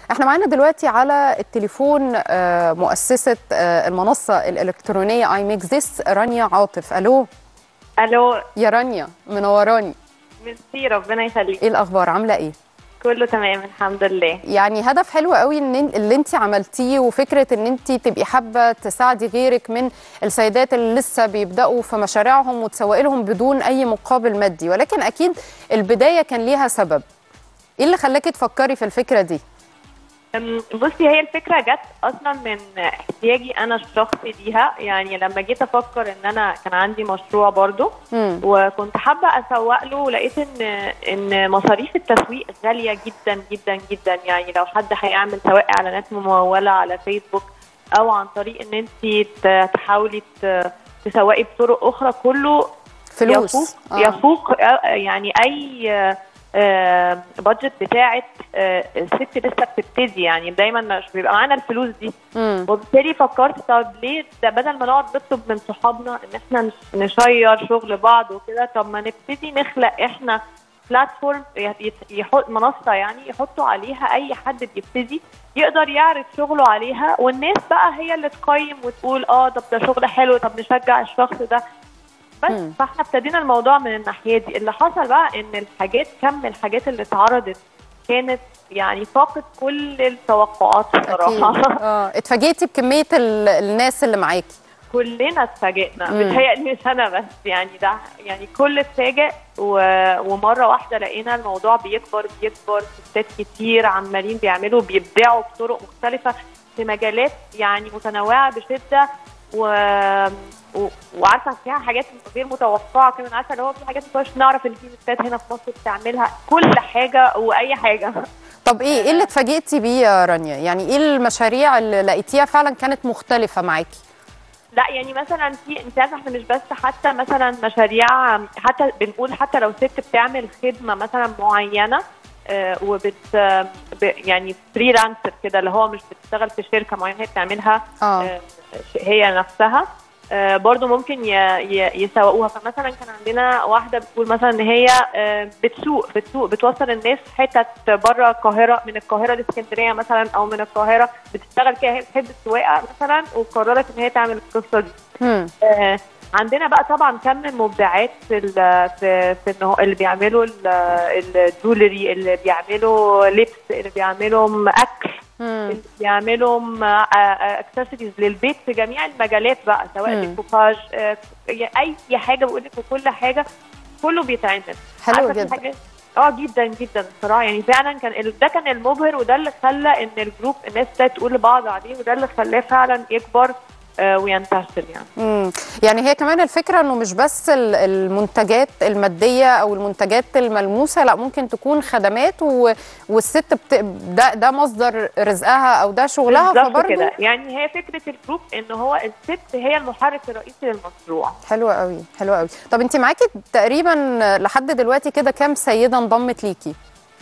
احنا معانا دلوقتي على التليفون آه، مؤسسة آه، المنصة الإلكترونية اي ميكس ذس رانيا عاطف ألو الو يا رانيا منوراني ميرسي ربنا يخليك ايه الأخبار عاملة ايه؟ كله تمام الحمد لله يعني هدف حلو قوي ان اللي انت عملتيه وفكره ان انت تبقي حابه تساعدي غيرك من السيدات اللي لسه بيبداوا في مشاريعهم وتسوقي لهم بدون اي مقابل مادي ولكن اكيد البدايه كان ليها سبب ايه اللي خلاكي تفكري في الفكره دي أم، بصي هي الفكره جت اصلا من احتياجي انا الشخصي ليها يعني لما جيت افكر ان انا كان عندي مشروع برضو مم. وكنت حابه اسوق له لقيت ان ان مصاريف التسويق غاليه جدا جدا جدا يعني لو حد هيعمل سواء اعلانات مموله على فيسبوك او عن طريق ان انت ت- تحاولي ت- تسوقي بطرق اخرى كله فلوس يفوق, يفوق آه، يعني اي بادجت بتاعت آه، الست لسه بتبتدي يعني دايما مش بيبقى معانا الفلوس دي مم. وبالتالي فكرت طب ليه ده بدل ما نقعد نطلب من صحابنا ان احنا نش- نشير شغل بعض وكده طب ما نبتدي نخلق احنا بلاتفورم يحط منصه يعني يحطوا عليها اي حد بيبتدي يقدر يعرض شغله عليها والناس بقى هي اللي تقيم وتقول اه طب ده شغل حلو طب نشجع الشخص ده بس مم. فاحنا ابتدينا الموضوع من الناحيه دي اللي حصل بقى ان الحاجات كم الحاجات اللي اتعرضت كانت يعني فاقت كل التوقعات اكيد بصراحه اه اتفاجئتي بكميه ال- الناس اللي معاكي كلنا اتفاجئنا مم. متهيألي مش انا بس يعني ده يعني كل اتفاجئ و... ومره واحده لقينا الموضوع بيكبر بيكبر ستات كتير عمالين بيعملوا بيبدعوا بطرق مختلفه في مجالات يعني متنوعه بشده و... و... وعارفه فيها حاجات غير متوقعه كمان عارفه اللي هو في حاجات ما كناش نعرف ان في ستات هنا في مصر بتعملها كل حاجه واي حاجه طب ايه ايه اللي اتفاجئتي بيه يا رانيا يعني ايه المشاريع اللي لقيتيها فعلا كانت مختلفه معاكي لا يعني مثلا في انت عارفه احنا مش بس حتى مثلا مشاريع حتى بنقول حتى لو ست بتعمل خدمه مثلا معينه آه، وبت آه، ب- يعني فريلانسر كده اللي هو مش بتشتغل في شركه معينه هي بتعملها اه آه، هي نفسها آه، برضو ممكن ي- ي- يسوقوها فمثلا كان عندنا واحده بتقول مثلا ان هي آه، بتسوق بتسوق بتوصل الناس حتت بره القاهره من القاهره لاسكندريه مثلا او من القاهره بتشتغل كده هي بتحب السواقه مثلا وقررت ان هي تعمل القصه دي مم. آه، عندنا بقى طبعا كم المبدعات في ال- في في انه اللي بيعملوا ال- الجولري اللي بيعملوا لبس اللي بيعملوا اكل مم. اللي بيعملوا اكسسوارز للبيت في جميع المجالات بقى سواء مم. ديكوباج آه، اي حاجه بقول لك وكل حاجه كله بيتعمل حلو عارفة في جدا حاجات- اه جدا جدا بصراحه يعني فعلا كان ال- ده كان المبهر وده اللي خلى ان الجروب الناس ابتدت تقول لبعض عليه وده اللي خلاه فعلا يكبر آه، وينتشر يعني مم. يعني هي كمان الفكرة انه مش بس ال- المنتجات المادية او المنتجات الملموسة لا ممكن تكون خدمات و... والست بت... ده ده مصدر رزقها او ده شغلها بالظبط فبرضه كده يعني هي فكره الجروب ان هو الست هي المحرك الرئيسي للمشروع حلوة قوي حلوة قوي طب انت معاكي تقريبا لحد دلوقتي كده كام سيدة انضمت ليكي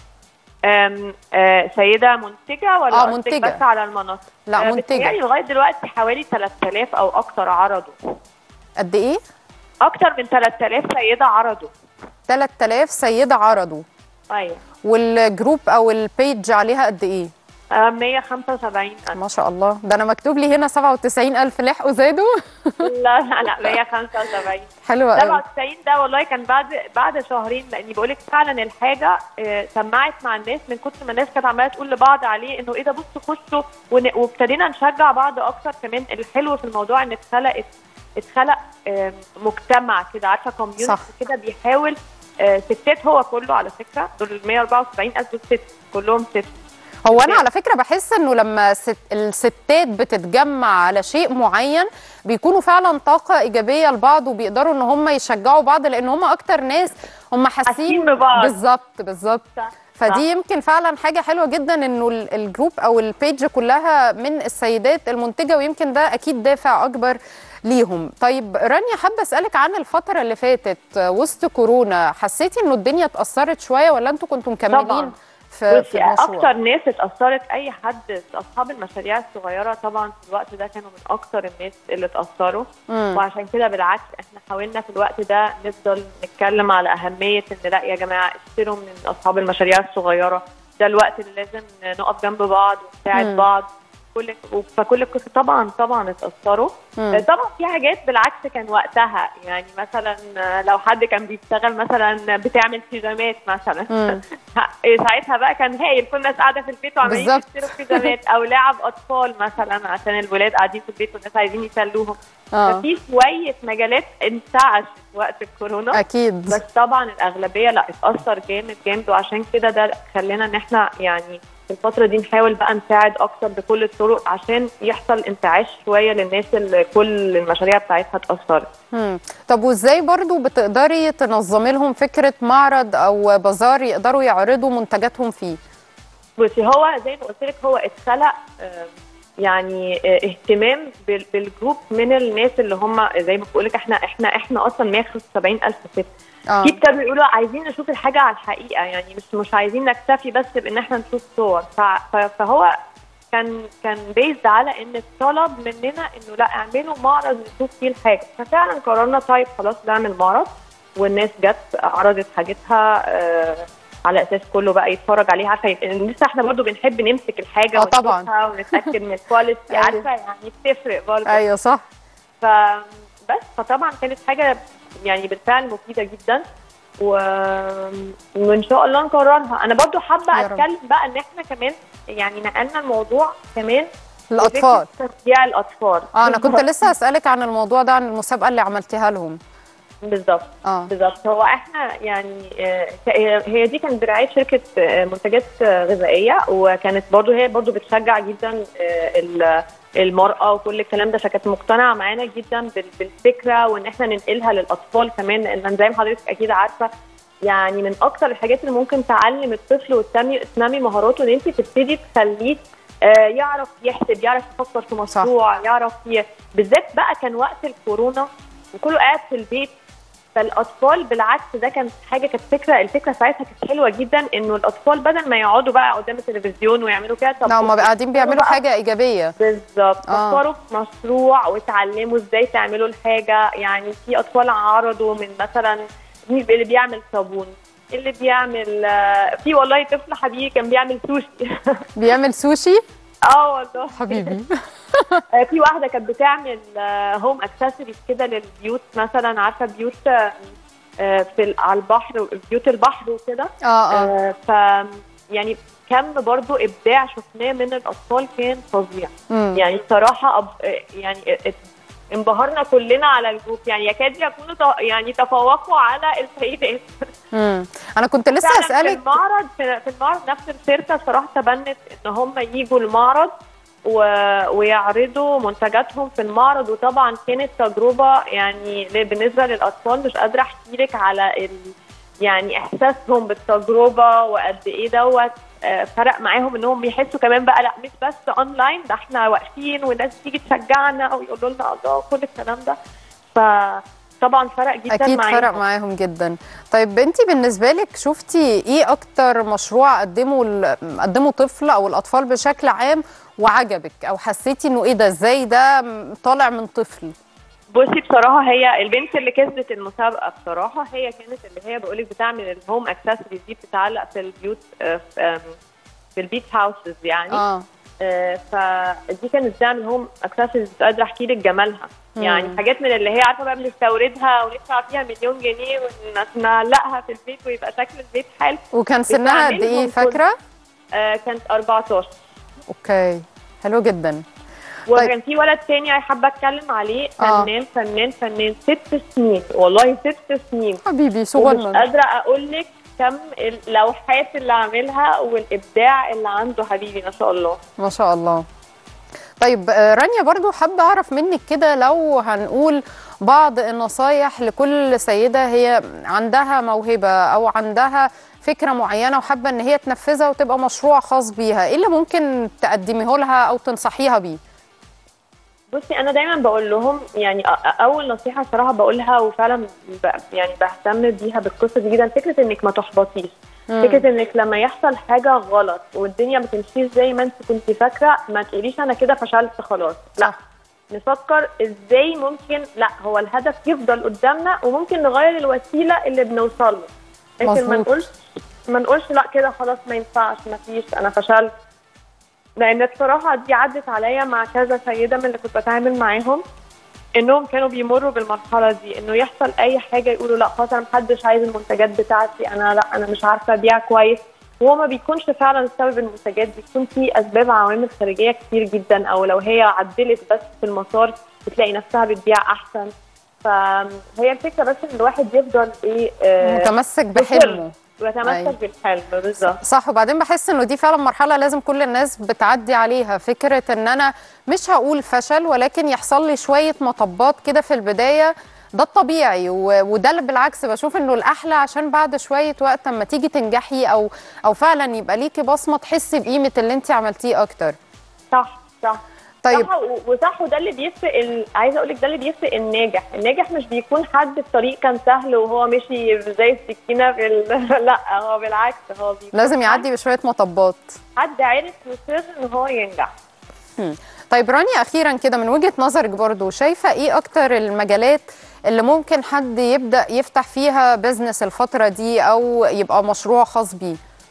أم، آه، سيده منتجه ولا آه، قصدك منتجة. بس على المنصه لا، آه، منتجة. بتهيألي لغايه دلوقتي حوالي 3000 او اكتر عرضوا قد ايه اكتر من 3000 سيده عرضوا 3000 سيدة عرضوا ايوه والجروب او البيج عليها قد ايه آه، 175 ألف ما شاء الله ده انا مكتوب لي هنا 97000 لحقوا زادوا لا لا لا 175 حلوة قوي 97 ده والله كان بعد بعد شهرين لاني بقول لك فعلا الحاجه آه، سمعت مع الناس من كتر ما الناس كانت عماله تقول لبعض عليه انه ايه ده بصوا خشوا ون- وابتدينا نشجع بعض اكتر كمان الحلو في الموضوع ان اتخلقت اتخلق آم، مجتمع كده عارفه صح. كوميونتي كده بيحاول آه، ستات هو كله على فكره دول ال 174 الف دول ست كلهم ست هو انا على فكره بحس انه لما ست الستات بتتجمع على شيء معين بيكونوا فعلا طاقه ايجابيه لبعض وبيقدروا ان هم يشجعوا بعض لان هم اكتر ناس هم حاسين حاسين ببعض. بالظبط بالظبط صح. فدي صح. يمكن فعلا حاجه حلوه جدا انه ال- الجروب او البيج كلها من السيدات المنتجه ويمكن ده اكيد دافع اكبر ليهم طيب رانيا حابه اسالك عن الفتره اللي فاتت وسط كورونا حسيتي انه الدنيا اتاثرت شويه ولا انتوا كنتوا مكملين طبعاً. في, بصي في المشروع اكتر ناس اتاثرت اي حد اصحاب المشاريع الصغيره طبعا في الوقت ده كانوا من اكتر الناس اللي اتاثروا مم. وعشان كده بالعكس احنا حاولنا في الوقت ده نفضل نتكلم على اهميه ان لا يا جماعه اشتروا من اصحاب المشاريع الصغيره ده الوقت اللي لازم نقف جنب بعض ونساعد مم. بعض كل فكل القصص طبعا طبعا اتاثروا مم. طبعا في حاجات بالعكس كان وقتها يعني مثلا لو حد كان بيشتغل مثلا بتعمل بيجامات مثلا مم. ساعتها بقى كان هايل كل الناس قاعده في البيت وعمالين بالظبط. يشتروا بيجامات او لعب اطفال مثلا عشان الولاد قاعدين في البيت والناس عايزين يسلوهم اه ففي شويه مجالات انتعشت وقت الكورونا اكيد بس طبعا الاغلبيه لا اتاثر جامد جامد وعشان كده ده خلينا ان احنا يعني في الفتره دي نحاول بقى نساعد اكتر بكل الطرق عشان يحصل انتعاش شويه للناس اللي كل المشاريع بتاعتها اتاثرت مم. طب وازاي برضو بتقدري تنظمي لهم فكره معرض او بازار يقدروا يعرضوا منتجاتهم فيه بصي هو زي ما قلت لك هو اتخلق آه، يعني آه، اهتمام بال- بالجروب من الناس اللي هم زي ما بقول لك احنا احنا احنا اصلا 175 الف ست اه في ابتدوا يقولوا عايزين نشوف الحاجه على الحقيقه يعني مش مش عايزين نكتفي بس بان احنا نشوف صور ف- ف- فهو كان كان بيزد على ان الطلب مننا انه لا اعملوا معرض نشوف فيه الحاجه ففعلا قررنا طيب خلاص نعمل معرض والناس جت عرضت حاجتها آه على اساس كله بقى يتفرج عليها عارفه يبقى- لسه احنا برضو بنحب نمسك الحاجه آه طبعاً. ونشوفها ونتاكد من الكواليتي أيوة. عارفه يعني بتفرق برضو ايوه صح ف بس فطبعا كانت حاجه يعني بالفعل مفيده جدا و... وان شاء الله نكررها انا برضو حابه يا رب. اتكلم بقى ان احنا كمان يعني نقلنا الموضوع كمان الاطفال لفكرة تشجيع الاطفال اه انا كنت لسه اسالك عن الموضوع ده عن المسابقه اللي عملتيها لهم بالظبط اه بالظبط هو احنا يعني آه، هي هي دي كانت برعايه شركه آه، منتجات آه، غذائيه وكانت برضو هي برضو بتشجع جدا آه، ال- المراه وكل الكلام ده فكانت مقتنعه معانا جدا بال- بالفكره وان احنا ننقلها للاطفال كمان لان زي ما حضرتك اكيد عارفه يعني من اكتر الحاجات اللي ممكن تعلم الطفل وتنمي تنمي مهاراته ان انت تبتدي تخليه آه، يعرف يحسب يعرف يفكر في مشروع يعرف ي... بالذات بقى كان وقت الكورونا وكله قاعد في البيت فالاطفال بالعكس ده كانت حاجه كانت فكره الفكره ساعتها كانت حلوه جدا انه الاطفال بدل ما يقعدوا بقى قدام التلفزيون ويعملوا كده طب لا هم قاعدين بيعملوا بقى- حاجه ايجابيه بالظبط آه. فكروا في مشروع وتعلموا ازاي تعملوا الحاجه يعني في اطفال عرضوا من مثلا مين اللي بيعمل صابون اللي بيعمل آه، في والله طفل حبيبي كان بيعمل سوشي بيعمل سوشي اه والله حبيبي آه، في واحده كانت بتعمل هوم اكسسوارز كده للبيوت مثلا عارفه بيوت آه، آه، في ال- على البحر بيوت البحر وكده اه اه آه، ف يعني كم برضو ابداع شفناه من الاطفال كان فظيع مم. يعني بصراحه أب... آه، يعني ات- انبهرنا كلنا على الجروب يعني يكاد يكونوا ت- يعني تفوقوا على السيدات مم. انا كنت لسه فعلا في اسالك المعرض في في المعرض نفس الشركه صراحه تبنت ان هم يجوا المعرض و... ويعرضوا منتجاتهم في المعرض وطبعا كانت تجربه يعني ل- بالنسبه للاطفال مش قادره احكي لك على ال... يعني احساسهم بالتجربه وقد ايه دوت آه، فرق معاهم انهم بيحسوا كمان بقى لا مش بس اونلاين ده احنا واقفين والناس تيجي تشجعنا ويقولوا لنا الله كل الكلام ده فطبعا فرق جدا اكيد معاهم فرق معاهم جدا طيب انت بالنسبه لك شفتي ايه اكتر مشروع قدمه ال- قدمه طفل او الاطفال بشكل عام وعجبك او حسيتي انه ايه ده ازاي ده م- طالع من طفل بصي بصراحه هي البنت اللي كسبت المسابقه بصراحه هي كانت اللي هي بقول لك بتعمل الهوم اكسسوارز دي بتتعلق في البيوت آه، في آم، في البيت هاوسز يعني اه آه، فدي كانت بتعمل هوم اكسسوارز مش قادره احكي لك جمالها مم. يعني حاجات من اللي هي عارفه بقى بنستوردها وندفع فيها مليون جنيه ونعلقها في البيت ويبقى شكل البيت حلو وكان سنها قد ايه بتعملهم فاكره آه، كانت 14 اوكي حلو جدا وكان في ولد تاني حابه اتكلم عليه آه. فنان فنان فنان ست سنين والله ست سنين حبيبي ومش صغنن قادره اقول لك كم اللوحات اللي عاملها والابداع اللي عنده حبيبي ما شاء الله ما شاء الله طيب آه، رانيا برضو حابة أعرف منك كده لو هنقول بعض النصايح لكل سيدة هي عندها موهبة أو عندها فكرة معينة وحابة إن هي تنفذها وتبقى مشروع خاص بيها إيه اللي ممكن تقدميه لها أو تنصحيها بيه؟ بصي انا دايما بقول لهم يعني أ- أ- اول نصيحه صراحه بقولها وفعلا ب... يعني بهتم بيها بالقصه دي جدا فكره انك ما تحبطيش فكره انك لما يحصل حاجه غلط والدنيا ما تمشيش زي ما انت كنت فاكره ما تقوليش انا كده فشلت خلاص لا صح. نفكر ازاي ممكن لا هو الهدف يفضل قدامنا وممكن نغير الوسيله اللي بنوصل له لكن ما مظبوط. نقولش ما نقولش لا كده خلاص ما ينفعش ما فيش انا فشلت لان بصراحه دي عدت عليا مع كذا سيده من اللي كنت بتعامل معاهم انهم كانوا بيمروا بالمرحله دي انه يحصل اي حاجه يقولوا لا خلاص انا محدش عايز المنتجات بتاعتي انا لا انا مش عارفه ابيع كويس وهو ما بيكونش فعلا السبب المنتجات بيكون في اسباب عوامل خارجيه كتير جدا او لو هي عدلت بس في المسار بتلاقي نفسها بتبيع احسن فهي الفكره بس ان الواحد يفضل ايه آه، متمسك بصر بحلمه ويتمسك أيوة. بالحلم بالظبط صح وبعدين بحس انه دي فعلا مرحله لازم كل الناس بتعدي عليها فكره ان انا مش هقول فشل ولكن يحصل لي شويه مطبات كده في البدايه ده الطبيعي و- وده اللي بالعكس بشوف انه الاحلى عشان بعد شويه وقت اما تيجي تنجحي او او فعلا يبقى ليكي بصمه تحسي بقيمه اللي انت عملتيه اكتر صح صح طيب صح و- وصح وده اللي بيفرق ال... عايزه اقول لك ده اللي بيفرق الناجح، الناجح مش بيكون حد الطريق كان سهل وهو مشي زي السكينه في ال... لا هو بالعكس هو بيكون لازم يعدي بشويه مطبات حد عرف يصر ان هو ينجح طيب رانيا اخيرا كده من وجهه نظرك برضو شايفه ايه اكتر المجالات اللي ممكن حد يبدا يفتح فيها بزنس الفتره دي او يبقى مشروع خاص بيه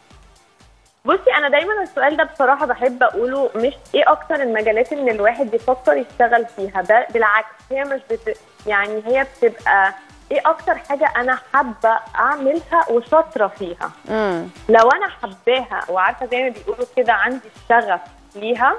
بصي انا دايما السؤال ده بصراحه بحب اقوله مش ايه اكتر المجالات ان الواحد يفكر يشتغل فيها ده بالعكس هي مش بت... يعني هي بتبقى ايه اكتر حاجه انا حابه اعملها وشاطره فيها امم لو انا حباها وعارفه زي ما بيقولوا كده عندي الشغف ليها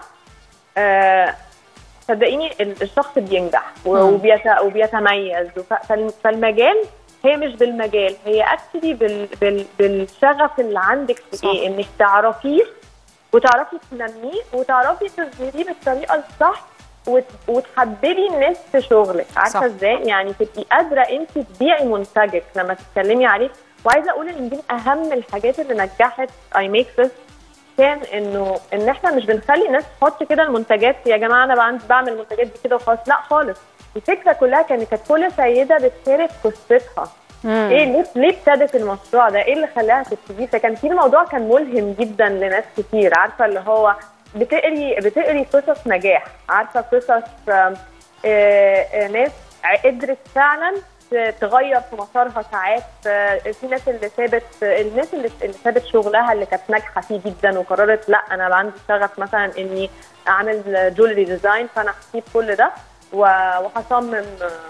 آه، صدقيني ال- الشخص بينجح و- مم. وبيت وبيتميز وف- فال- فالمجال هي مش بالمجال هي اكشلي بال بال بالشغف اللي عندك في صح. ايه انك تعرفيه وتعرفي تنميه وتعرفي تظهريه بالطريقه الصح وت- وتحببي الناس في شغلك صح. عارفه ازاي يعني تبقي قادره انت تبيعي منتجك لما تتكلمي عليه وعايزه اقول ان دي من اهم الحاجات اللي نجحت اي ميك ذس كان انه ان احنا مش بنخلي الناس تحط كده المنتجات يا جماعه انا بعمل بعمل المنتجات دي كده وخلاص لا خالص الفكره كلها كانت كانت كل سيده بتشارك قصتها ايه ليه ليه ابتدت المشروع ده؟ ايه اللي خلاها تبتديه؟ فكان في الموضوع كان ملهم جدا لناس كتير عارفه اللي هو بتقري بتقري قصص نجاح، عارفه قصص آم، آه، آه، ناس قدرت فعلا ت- تغير في مسارها ساعات آه، في ناس اللي سابت الناس اللي اللي سابت شغلها اللي كانت ناجحه فيه جدا وقررت لا انا عندي شغف مثلا اني اعمل جولري ديزاين فانا هسيب كل ده و- وهصمم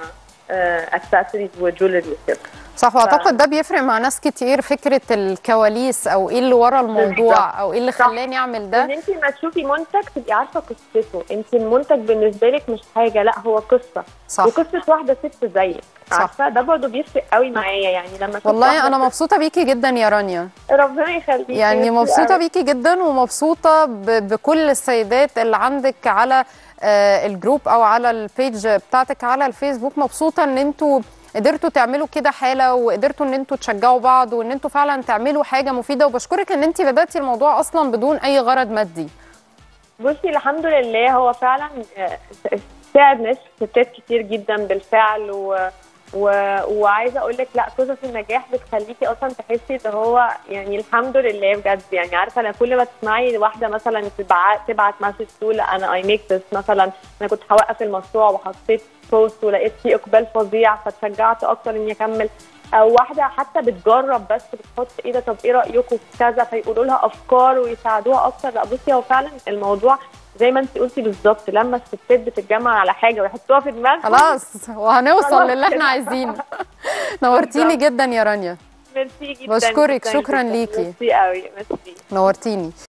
اكسسوارز وجولري وكده صح واعتقد ده بيفرق مع ناس كتير فكره الكواليس او ايه اللي ورا الموضوع بالظبط. او ايه اللي صح. خلاني اعمل ان ده انت ما تشوفي منتج تبقي عارفه قصته انت المنتج بالنسبه لك مش حاجه لا هو قصه صح وقصه واحده ست زيك صح. عارفه ده برضه بيفرق قوي معايا يعني لما أشوف والله واحدة انا ست- مبسوطه بيكي جدا يا رانيا ربنا يخليكي يعني ميرسي مبسوطه قوي. بيكي جدا ومبسوطه ب- بكل السيدات اللي عندك على آه، الجروب او على البيج بتاعتك على الفيسبوك مبسوطه ان انتوا قدرتوا تعملوا كده حاله وقدرتوا ان انتوا تشجعوا بعض وان انتوا فعلا تعملوا حاجه مفيده وبشكرك ان انت بداتي الموضوع اصلا بدون اي غرض مادي بصي الحمد لله هو فعلا آه، ساعد ناس ستات كتير جدا بالفعل و... و... وعايزه اقول لك لا قصص النجاح بتخليكي اصلا تحسي ان هو يعني الحمد لله بجد يعني عارفه انا كل ما تسمعي واحده مثلا تبعت تبعت مسج تقول انا اي ميك ذس مثلا انا كنت هوقف المشروع وحطيت بوست ولقيت فيه اقبال فظيع فتشجعت اكتر اني اكمل او واحده حتى بتجرب بس بتحط ايه ده طب ايه رايكم في كذا فيقولوا لها افكار ويساعدوها اكتر لا بصي هو فعلا الموضوع زي ما انت قلتي بالظبط لما الستات بتتجمع على حاجه ويحطوها في دماغهم خلاص وهنوصل خلاص للي احنا كده. عايزينه نورتيني جدا يا رانيا ميرسي جدا بشكرك، جداً شكراً جداً. ليكي. ميرسي قوي ميرسي نورتيني